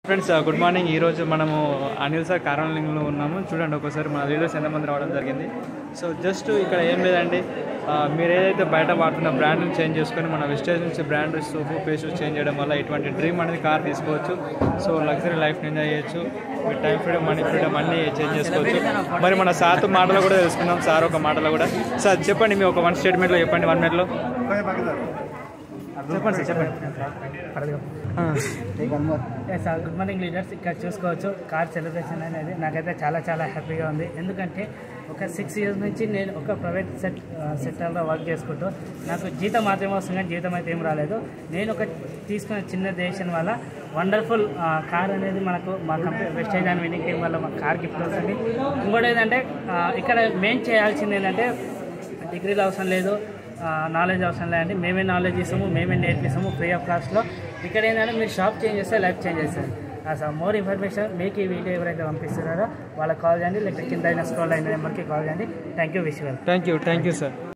friends good morning ఈ రోజు మనము అనిల్ సార్ కార్యాలయంలో ఉన్నాము చూడండి ఒకసారి మన లీడర్స్ ఎంతమంది రావడం జరిగింది సో జస్ట్ ఇక్కడ ఏం లేదండి ఆ, మీరు ఏదైతే బయట వాడుతున్న బ్రాండ్ని చేంజ్ చేసుకొని మన విస్టేజ్ నుంచి బ్రాండ్ సోపు పేస్ట్ చేంజ్ చేయడం వల్ల ఇటువంటి డ్రీమ్ అనేది కార్ తీసుకోవచ్చు సో లగ్జరీ లైఫ్ని ఎంజాయ్ చేయొచ్చు మీ టైం ఫ్రీడమ్ మనీ ఫ్రీడమ్ అన్నీ చేంజ్ చేసుకోవచ్చు మరి మన సార్ మాటలో కూడా తెలుసుకుందాం సార్ ఒక మాటలో కూడా సార్ చెప్పండి మీ ఒక వన్ స్టేట్మెంట్లో చెప్పండి వన్ మినిట్లో చెప్పండి సార్ చెప్పండి సార్ గుడ్ మార్నింగ్ లీడర్స్ ఇక్కడ చూసుకోవచ్చు కార్ సెలబ్రేషన్ అనేది నాకైతే చాలా చాలా హ్యాపీగా ఉంది ఎందుకంటే ఒక సిక్స్ ఇయర్స్ నుంచి నేను ఒక ప్రైవేట్ సెట్ సెక్టర్లో వర్క్ చేసుకుంటూ నాకు జీతం మాత్రమే వస్తుంది కానీ జీతం అయితే ఏం రాలేదు నేను ఒక తీసుకున్న చిన్న డెసిషన్ వల్ల వండర్ఫుల్ కార్ అనేది మనకు మా company wastage and winning team వల్ల మా కార్ గిఫ్ట్ వస్తుంది ఇంకోటి ఏంటంటే ఆ, ఇక్కడ మెయిన్ చేయాల్సింది ఏంటంటే డిగ్రీలు అవసరం లేదు నాలెడ్జ్ అవసరం లేదండి మేమే నాలెడ్జ్ ఇస్తాము మేమే నేర్పిస్తాము ఫ్రీ ఆఫ్ కాస్ట్లో ఇక్కడ ఏంటంటే మీరు షాప్ చేంజ్ చేస్తే లైఫ్ చేంజ్ చేస్తారు అసలు మోర్ ఇన్ఫర్మేషన్ మీకు ఈ వీడియో ఎవరైతే పంపిస్తున్నారో వాళ్ళకి కాల్ చేయండి లేకపోతే కింద అయిన స్క్రోల్ అయిన నెంబర్కి కాల్ చేయండి thank you wish thank you thank you sir